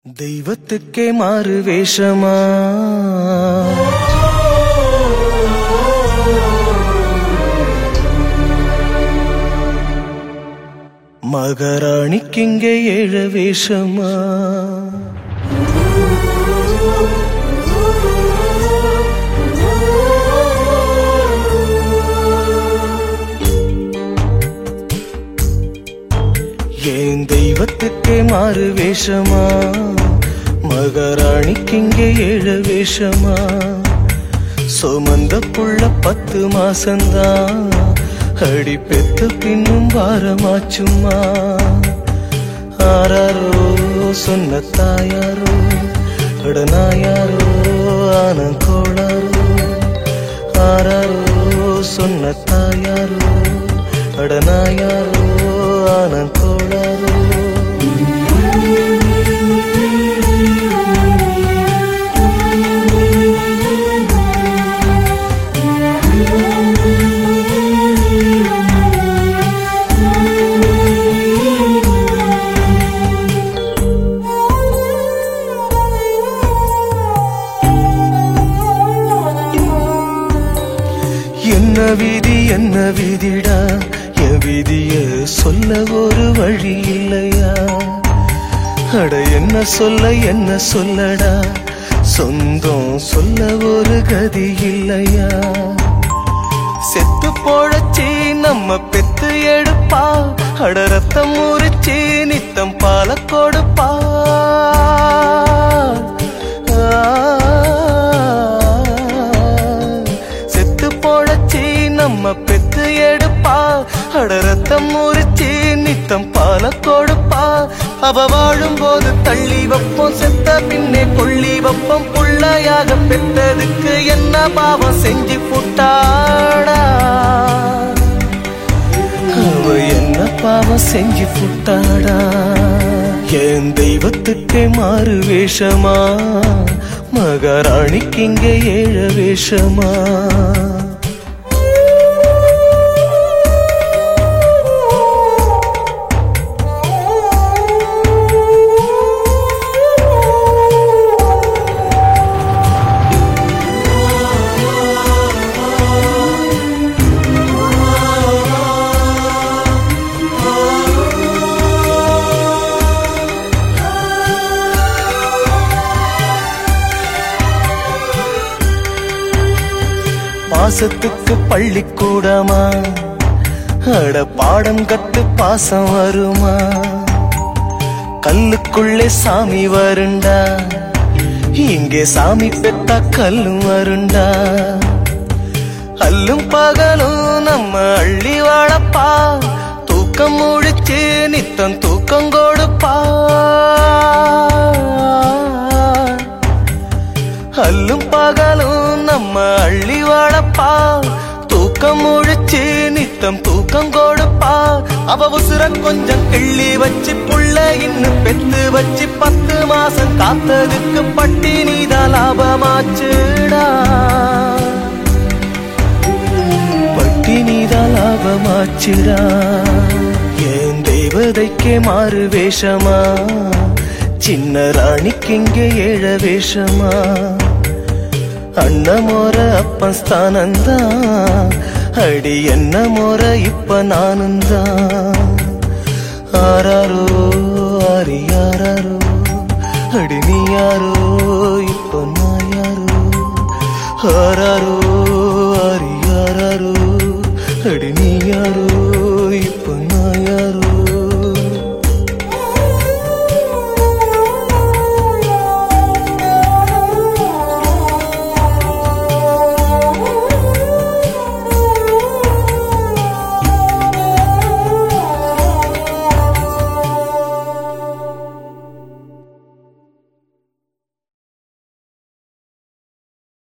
தெய்வத்துக்கே மாறு வேஷமா மகாராணிக்கிங்கே ஏழ வேஷமா ஏன் தெய்வத்துக்கே மாறு வேஷமா மகாராணிக்கிங்கே ஏழ வேஷமா சுமந்த புள்ள பத்து மாசந்தான் அடி பெத்த பின்னும் வாரமாச்சும்மா ஆராரோ சொன்ன தாயாரோ அடனாயாரோ ஆன கோளாரோ ஆராரோ சொன்ன தாயாரோ அடனாயாரோ ஆன கோளாரோ என்ன விதி என்ன விதிடா என் விதிய சொல்ல ஒரு வழி இல்லையா அட என்ன சொல்ல என்ன சொல்லடா சொந்தம் சொல்ல ஒரு கதி இல்லையா செத்து போழச்சி நம்ம பெத்து எடுப்பா அட ரத்தம் முறிச்சி நித்தம் பால கொடுப்பா செத்து போழச்சி நம்ம பெத்து எடுப்பா அட ரத்தம் முறிச்சி நித்தம் பால கொடுப்பா அவ வாழும் போது தள்ளி வைப்போம் செத்த பின்னே கொள்ளி வைப்போம் புள்ளையாக பெற்றதுக்கு என்ன பாவம் செஞ்சு புட்டாடா அவ என்ன பாவம் செஞ்சு புட்டாடா என் தெய்வத்துக்கே மாறு வேஷமா மகாராணிக்கு இங்கே ஏழ வேஷமா பாசத்துக்கு பள்ளிக்கூடமா அட பாடம் கத்து பாசம் வருமா கல்லுக்குள்ளே சாமி வருண்டா இங்கே சாமி பெத்தா கல்லும் வருண்டா அல்லும் பகலும் நம்ம அள்ளி வாழப்பா தூக்கம் முடிச்சு நித்தம் தூக்கம் கொடுப்பா அல்லும் பகலும் நம்ம அள்ளி வாழப்பா தூக்கம் முழிச்சு நித்தம் தூக்கம் கொடுப்பா அவ உசுர கொஞ்சம் கிள்ளி வச்சு புள்ள இன்னும் பெத்து வச்சு பத்து மாசம் காத்ததுக்கு பட்டி நீதான் லாபமாச்சுடா பட்டி நீதான் லாபமாச்சுடா என் தெய்வதைக்கே மாறு வேஷமா சின்ன ராணிக்கு இங்கே ஏழ வேஷமா அண்ண மோர அப்பன் ஸ்தானந்தான் அடி என்ன மோர இப்ப நானும் தான் ஆராரோ ஆரி யாராரோ அடி நீ யாரோ இப்ப நான் யாரோ ஆராரோ ஆரி யாராரோ அடி நீ யாரோ இப்ப